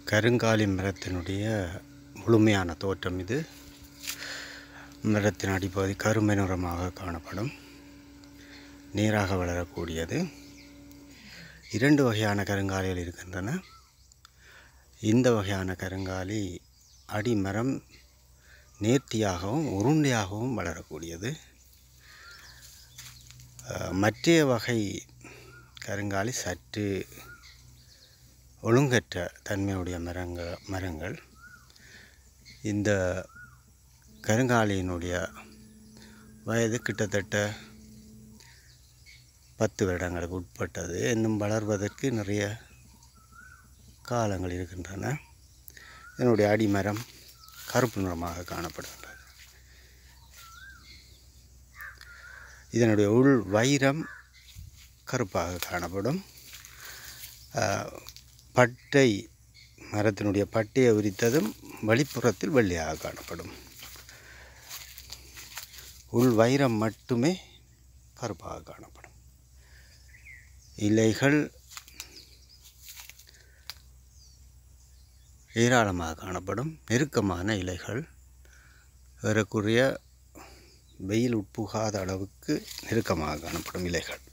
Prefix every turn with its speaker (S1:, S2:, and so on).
S1: கருங்காலி மரத்தினுடைய முழுமையான தோற்றம் இது மரத்தின் அடிப்பகுதி கருமை நிறமாக காணப்படும் நேராக வளரக்கூடியது இரண்டு வகையான கருங்காலிகள் இருக்கின்றன இந்த வகையான கருங்காலி அடிமரம் நேர்த்தியாகவும் உருண்டையாகவும் வளரக்கூடியது அஹ், மற்றைய வகை கருங்காலி சற்று ஒழுங்கற்ற தன்மையுடைய மரங்கள் மரங்கள் இந்த கருங்காலியினுடைய வயது கிட்டத்தட்ட பத்து வருடங்களுக்கு உட்பட்டது இன்னும் வளர்வதற்கு நிறைய காலங்கள் இருக்கின்றன இதனுடைய அடிமரம் கருப்பு நிறமாக காணப்படுகின்றது இதனுடைய உள் வைரம் கருப்பாக காணப்படும் அஹ், பட்டை மரத்தினுடைய பட்டையை உரித்ததும் வெளிப்புறத்தில் வெள்ளையாக காணப்படும் உள் வைரம் மட்டுமே கருப்பாக காணப்படும் இலைகள் ஏராளமாக காணப்படும் நெருக்கமான இலைகள் ஏறக்குறைய வெயில் உட்புகாத அளவுக்கு நெருக்கமாக காணப்படும் இலைகள்